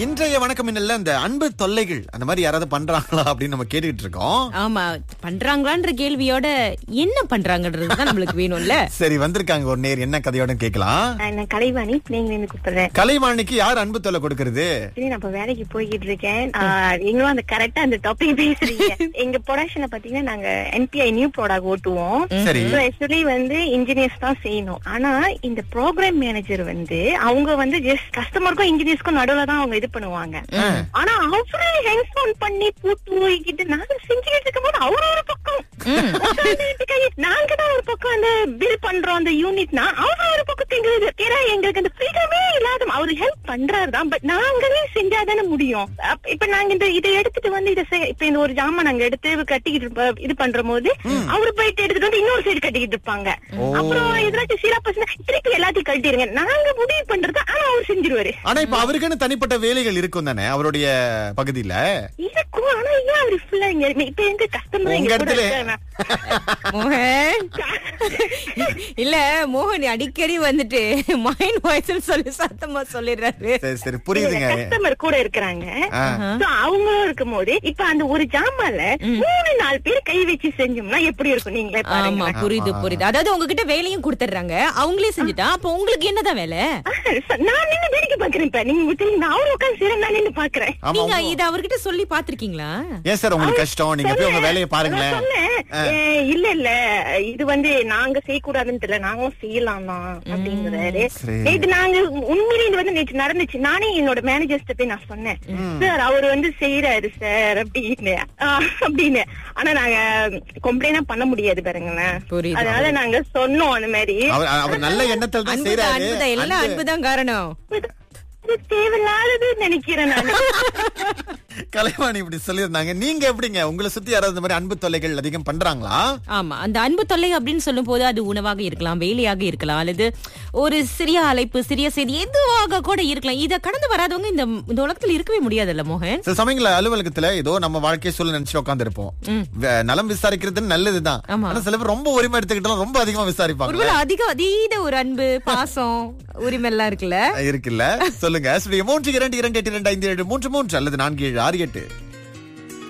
இன்றைய வணக்கம் என்னல்ல இந்த அன்பு தொல்லைகள் அந்த மாதிரி யாராவது பண்றாங்களா அப்படின்னு நம்ம கேட்டுக்கிட்டு இருக்கோம் ஆமா பண்றாங்களான்ற கேள்வியோட என்ன பண்றாங்கன்றதுதான் நம்மளுக்கு வேணும்ல சரி வந்திருக்காங்க ஒரு நேர் என்ன கதையோட கேட்கலாம் நான் கலைவாணி நீங்க இருந்து கூப்பிடுறேன் கலைவாணிக்கு யார் அன்பு தொல்லை கொடுக்கறது சரி நான் இப்ப வேலைக்கு போய்கிட்டு இருக்கேன் ஆஹ், நீங்களும் அந்த கரெக்டா அந்த டாபிக் பேசுறீங்க எங்க ப்ரொடக்ஷன்ல பாத்தீங்கன்னா நாங்க என்பிஐ நியூ ப்ராடக்ட் ஓட்டுவோம் சரி ஆக்சுவலி வந்து இன்ஜினியர்ஸ் தான் செய்யணும் ஆனா இந்த ப்ரோக்ராம் மேனேஜர் வந்து அவங்க வந்து ஜஸ்ட் கஸ்டமருக்கும் இன்ஜினியர்ஸ்க்கும் நடுவுல தான் அவங்க இது பண்ணுவாங்க ஆனா அவரு ஹெட்போன் பண்ணி பூட்டு போய்கிட்டு நாங்க செஞ்சுக்கிட்டு இருக்கும் போது அவரு ஒரு பக்கம் உட்கார்ந்துகிட்டு கை- நாங்க தான் ஒரு பக்கம் அந்த பில் பண்றோம் அந்த யூனிட்னா அவரு ஒரு பக்கம் எங்களுக்கு ஏன்னா எங்களுக்கு அந்த ஃப்ரீடமே இல்லாத அவரு ஹெல்ப் பண்றாரு தான் பட் நாங்களே செஞ்சாதானே முடியும் அப்ப- இப்ப நாங்க இந்த இதை எடுத்துட்டு வந்து இதை செய்- இப்ப இந்த ஒரு ஜாமான் நாங்க எடுத்து கட்டிக்கிட்டு இருப்ப- இது பண்ற போது அவரு போயிட்டு எடுத்துட்டு வந்து இன்னொரு சைடு கட்டிக்கிட்டு இருப்பாங்க அப்புறம் எதாச்சும் சீரா பசங்க திருப்பி எல்லாத்தையும் கட்டிடுங்க நாங்க முடிவு பண்றது ஆனா அவர் செஞ்சிருவாரு ஆனா இப்ப அவருக்குன்னு தனிப்பட்ட வேலைகள் இருக்கும் தானே அவருடைய பகுதியில இருக்கும் ஆனா ஏன் அவரு ஃபுல்லா இங்க இப்ப எங்க கஸ்டமர் உங்க எங்க கூட இடத்துல இருக்காங்க. மோகன் இல்ல மோகன் அடிக்கடி வந்துட்டு மைண்ட் வாய்ஸ் சொல்லி சத்தமா சொல்லிடுறாரு சரி சரி புரியுதுங்க கஸ்டமர் கூட இருக்கிறாங்க ஆ. So, அவங்களும் இருக்கும் போது இப்ப அந்த ஒரு ஜாமான்ல மூணு நாலு பேர் கை வச்சு செஞ்சோம்னா எப்படி இருக்கும் நீங்களே ஆமா பாருங்க புரியுது புரியுது அதாவது உங்ககிட்ட வேலையும் கொடுத்துடுறாங்க அவங்களே செஞ்சுட்டா அப்ப உங்களுக்கு என்னதான் வேலை நான் நின்னு வேடிக்கை பாக்குறேன் இப்ப நீங்க விட்டுறீங்க நான் அவரு உட்காந்து சரி நான் நின்னு பாக்குறேன் ஆமா நீங்க உங்க- இத அவர்கிட்ட சொல்லி பாத்திருக்கீங்களா ஏன் சார் உங்களுக்கு கஷ்டம் நீங்க போய் உங்க வேலையை நான் பாருங்களேன் சொன்னேன், ஏ, இல்ல இல்ல இது வந்து நாங்க செய்யக்கூடாதுன்னு தெரியல நாங்களும் செய்யலாம் தான் அப்படிங்கிறாரு சரி. நேத்து நாங்க உண்மையிலே இது வந்து நேற்று நடந்துச்சு நானே என்னோட மேனேஜர்ஸ்ட போய் நான் சொன்னேன் சார் அவர் வந்து செய்யறாரு சார் அப்படின்னு ஆ, அப்படின்னு ஆனா நாங்க கம்ப்ளைண்ட் பண்ண முடியாது பாருங்களேன் புரியுது. அதனால நாங்க சொன்னோம் அந்த மாதிரி அவர் அவர் நல்ல எண்ணத்தில் தான் அன்புதான் செய்யறாரு அன்புதான் எல்லாம் அன்புதான் காரணம் இது தேவையில்லாததுன்னு நினைக்கிறேன் நான் கலைவாணி இப்படி சொல்லியிருந்தாங்க நீங்க எப்படிங்க உங்களை சுத்தி யாராவது இந்த மாதிரி அன்பு தொல்லைகள் அதிகம் பண்றாங்களா ஆமா அந்த அன்பு தொல்லை அப்படின்னு சொல்லும் போது அது உணவாக இருக்கலாம் வேலையாக இருக்கலாம் அல்லது ஒரு சிறிய அழைப்பு சிறிய செய்தி எதுவாக கூட இருக்கலாம் இத கடந்து வராதவங்க இந்த இந்த உலகத்துல இருக்கவே முடியாதுல்ல மோகன் சில சமயங்கள அலுவலகத்துல ஏதோ நம்ம வாழ்க்கையை சொல்ல நினைச்சு உட்கார்ந்து இருப்போம் நலம் விசாரிக்கிறது நல்லதுதான் ஆமா. ஆனா சில பேர் ரொம்ப உரிமை எடுத்துக்கிட்டாலும் ரொம்ப அதிகமா விசாரிப்பாங்க ஒருவேளை அதிக அதீத ஒரு அன்பு பாசம் உரிமை எல்லாம் இருக்குல்ல இருக்குல்ல சொல்லுங்க ஸ்டுடியோ மூன்று இரண்டு இரண்டு எட்டு இரண்டு ஐந்து ஏழு மூன்று மூன்று அல்லது நான்கு ஏழு ஆறு எட்டு